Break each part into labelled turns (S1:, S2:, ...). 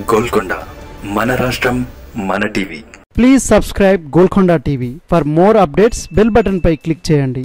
S1: గోల్కొండ మన రాష్ట్రం మన TV
S2: please subscribe Golconda TV for more updates bell button పై క్లిక్ చేయండి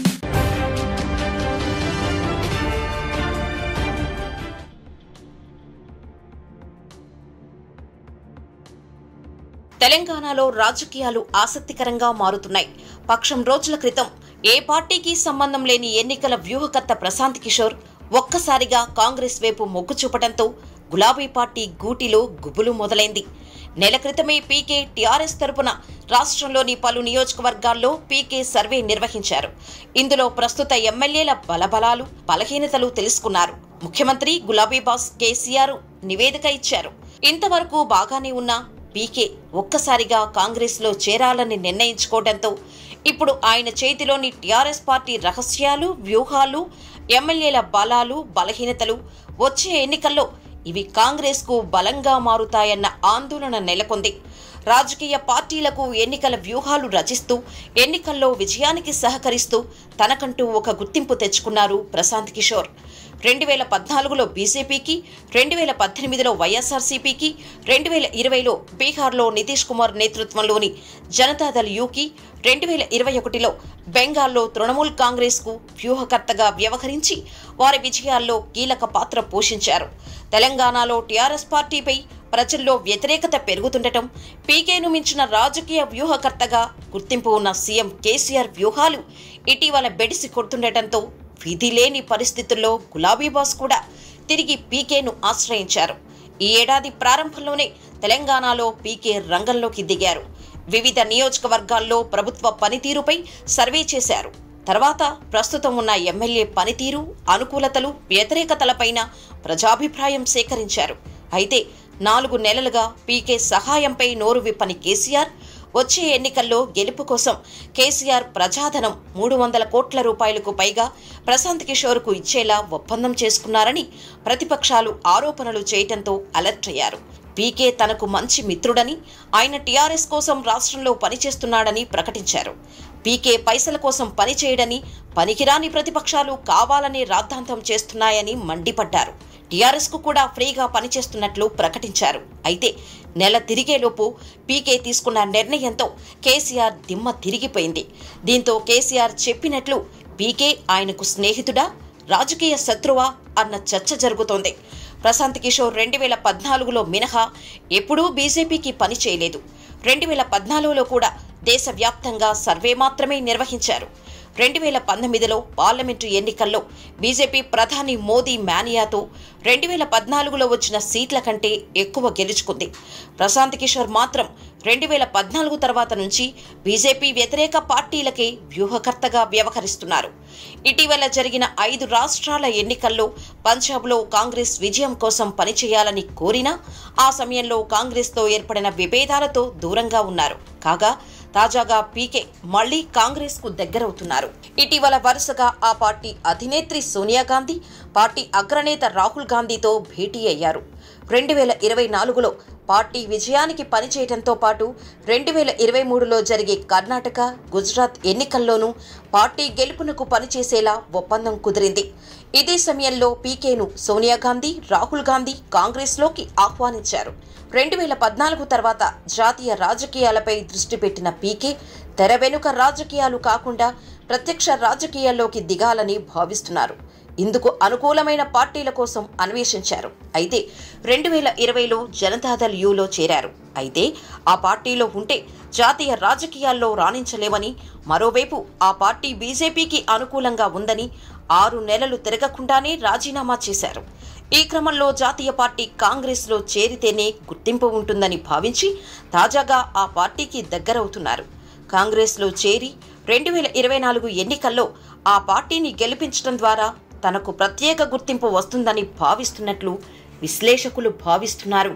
S3: తెలంగాణలో రాజకీయాలు ఆసక్తికరంగా మారుతున్నాయి పక్షం రోజుల క్రితం ఏ పార్టీకి సంబంధం లేని ఎన్నికల వ్యూహకర్త ప్రశాంత్ కిషోర్ ఒక్కసారిగా కాంగ్రెస్ వైపు మొగ్గు చూపడంతో గులాబీ పార్టీ గూటిలో గుబులు మొదలైంది నెల క్రితమే పీకే టీఆర్ఎస్ తరపున రాష్ట్రంలోని పలు నియోజకవర్గాల్లో పీకే సర్వే నిర్వహించారు ఇందులో ప్రస్తుత ఎమ్మెల్యేల బలబలాలు బలహీనతలు తెలుసుకున్నారు ముఖ్యమంత్రి గులాబీ బాస్ కేసీఆర్ నివేదిక ఇచ్చారు ఇంతవరకు బాగానే ఉన్న పీకే ఒక్కసారిగా కాంగ్రెస్లో చేరాలని నిర్ణయించుకోవడంతో ఇప్పుడు ఆయన చేతిలోని టీఆర్ఎస్ పార్టీ రహస్యాలు వ్యూహాలు ఎమ్మెల్యేల బలాలు బలహీనతలు వచ్చే ఎన్నికల్లో ఇవి కాంగ్రెస్కు బలంగా మారుతాయన్న ఆందోళన నెలకొంది రాజకీయ పార్టీలకు ఎన్నికల వ్యూహాలు రచిస్తూ ఎన్నికల్లో విజయానికి సహకరిస్తూ తనకంటూ ఒక గుర్తింపు తెచ్చుకున్నారు ప్రశాంత్ కిషోర్ రెండు వేల పద్నాలుగులో బీజేపీకి రెండు వేల పద్దెనిమిదిలో వైఎస్ఆర్సీపీకి రెండు వేల ఇరవైలో బీహార్లో నితీష్ కుమార్ నేతృత్వంలోని జనతాదళ్ యూకి రెండు వేల ఇరవై ఒకటిలో బెంగాల్లో తృణమూల్ కాంగ్రెస్కు వ్యూహకర్తగా వ్యవహరించి వారి విజయాల్లో కీలక పాత్ర పోషించారు తెలంగాణలో టీఆర్ఎస్ పార్టీపై ప్రజల్లో వ్యతిరేకత పెరుగుతుండటం పీకేను మించిన రాజకీయ వ్యూహకర్తగా గుర్తింపు ఉన్న సీఎం కేసీఆర్ వ్యూహాలు ఇటీవల బెడిసి కొడుతుండటంతో విధి లేని పరిస్థితుల్లో గులాబీ బాస్ కూడా తిరిగి పీకేను ఆశ్రయించారు ఈ ఏడాది ప్రారంభంలోనే తెలంగాణలో పీకే రంగంలోకి దిగారు వివిధ నియోజకవర్గాల్లో ప్రభుత్వ పనితీరుపై సర్వే చేశారు తర్వాత ప్రస్తుతం ఉన్న ఎమ్మెల్యే పనితీరు అనుకూలతలు వ్యతిరేకతలపైన ప్రజాభిప్రాయం సేకరించారు అయితే నాలుగు నెలలుగా పీకే సహాయంపై నోరు విప్పని కేసీఆర్ వచ్చే ఎన్నికల్లో గెలుపు కోసం కేసీఆర్ ప్రజాధనం మూడు వందల కోట్ల రూపాయలకు పైగా ప్రశాంత్ కిషోర్కు ఇచ్చేలా ఒప్పందం చేసుకున్నారని ప్రతిపక్షాలు ఆరోపణలు చేయటంతో అలర్ట్ అయ్యారు పీకే తనకు మంచి మిత్రుడని ఆయన టీఆర్ఎస్ కోసం రాష్ట్రంలో పనిచేస్తున్నాడని ప్రకటించారు పీకే పైసల కోసం పనిచేయడని పనికిరాని ప్రతిపక్షాలు కావాలనే రాద్ధాంతం చేస్తున్నాయని మండిపడ్డారు టీఆర్ఎస్ కు కూడా ఫ్రీగా పనిచేస్తున్నట్లు ప్రకటించారు అయితే నెల తిరిగేలోపు పీకే తీసుకున్న నిర్ణయంతో కేసీఆర్ దిమ్మ తిరిగిపోయింది దీంతో కేసీఆర్ చెప్పినట్లు పీకే ఆయనకు స్నేహితుడా రాజకీయ శత్రువా అన్న చర్చ జరుగుతోంది ప్రశాంత్ కిషోర్ రెండు వేల పద్నాలుగులో మినహా ఎప్పుడూ బీజేపీకి పని చేయలేదు రెండు వేల పద్నాలుగులో కూడా దేశవ్యాప్తంగా సర్వే మాత్రమే నిర్వహించారు రెండు వేల పంతొమ్మిదిలో పార్లమెంటు ఎన్నికల్లో బీజేపీ ప్రధాని మోదీ మేనియాతో రెండు వేల పద్నాలుగులో వచ్చిన సీట్ల కంటే ఎక్కువ గెలుచుకుంది ప్రశాంత్ కిషోర్ మాత్రం రెండు వేల పద్నాలుగు తర్వాత నుంచి బీజేపీ వ్యతిరేక పార్టీలకే వ్యూహకర్తగా వ్యవహరిస్తున్నారు ఇటీవల జరిగిన ఐదు రాష్ట్రాల ఎన్నికల్లో పంజాబ్లో కాంగ్రెస్ విజయం కోసం పనిచేయాలని కోరినా ఆ సమయంలో కాంగ్రెస్తో ఏర్పడిన విభేదాలతో దూరంగా ఉన్నారు కాగా తాజాగా పీకే మళ్లీ కాంగ్రెస్ కు దగ్గరవుతున్నారు ఇటీవల వరుసగా ఆ పార్టీ అధినేత్రి సోనియా గాంధీ పార్టీ అగ్రనేత రాహుల్ గాంధీతో భేటీ అయ్యారు రెండు వేల ఇరవై నాలుగులో పార్టీ విజయానికి పనిచేయడంతో పాటు రెండు వేల ఇరవై మూడులో జరిగే కర్ణాటక గుజరాత్ ఎన్నికల్లోనూ పార్టీ గెలుపునకు పనిచేసేలా ఒప్పందం కుదిరింది ఇదే సమయంలో పీకేను సోనియా గాంధీ రాహుల్ గాంధీ కాంగ్రెస్లోకి ఆహ్వానించారు రెండు వేల పద్నాలుగు తర్వాత జాతీయ రాజకీయాలపై దృష్టి పెట్టిన పీకే తెర వెనుక రాజకీయాలు కాకుండా ప్రత్యక్ష రాజకీయాల్లోకి దిగాలని భావిస్తున్నారు ఇందుకు అనుకూలమైన పార్టీల కోసం అన్వేషించారు అయితే రెండు వేల ఇరవైలో జనతాదళ్ యూలో చేరారు అయితే ఆ పార్టీలో ఉంటే జాతీయ రాజకీయాల్లో రాణించలేమని మరోవైపు ఆ పార్టీ బీజేపీకి అనుకూలంగా ఉందని ఆరు నెలలు తిరగకుండానే రాజీనామా చేశారు ఈ క్రమంలో జాతీయ పార్టీ కాంగ్రెస్లో చేరితేనే గుర్తింపు ఉంటుందని భావించి తాజాగా ఆ పార్టీకి దగ్గరవుతున్నారు కాంగ్రెస్లో చేరి రెండు వేల ఇరవై నాలుగు ఎన్నికల్లో ఆ పార్టీని గెలిపించడం ద్వారా తనకు ప్రత్యేక గుర్తింపు వస్తుందని భావిస్తున్నట్లు విశ్లేషకులు భావిస్తున్నారు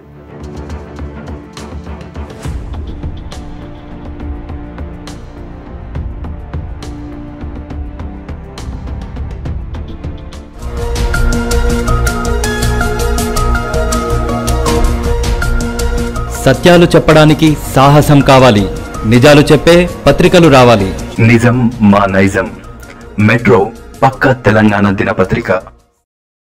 S4: సత్యాలు చెప్పడానికి సాహసం కావాలి నిజాలు చెప్పే పత్రికలు రావాలి
S1: నిజం మా నైజం మెట్రో పక్క తెలంగాణ దినపత్రిక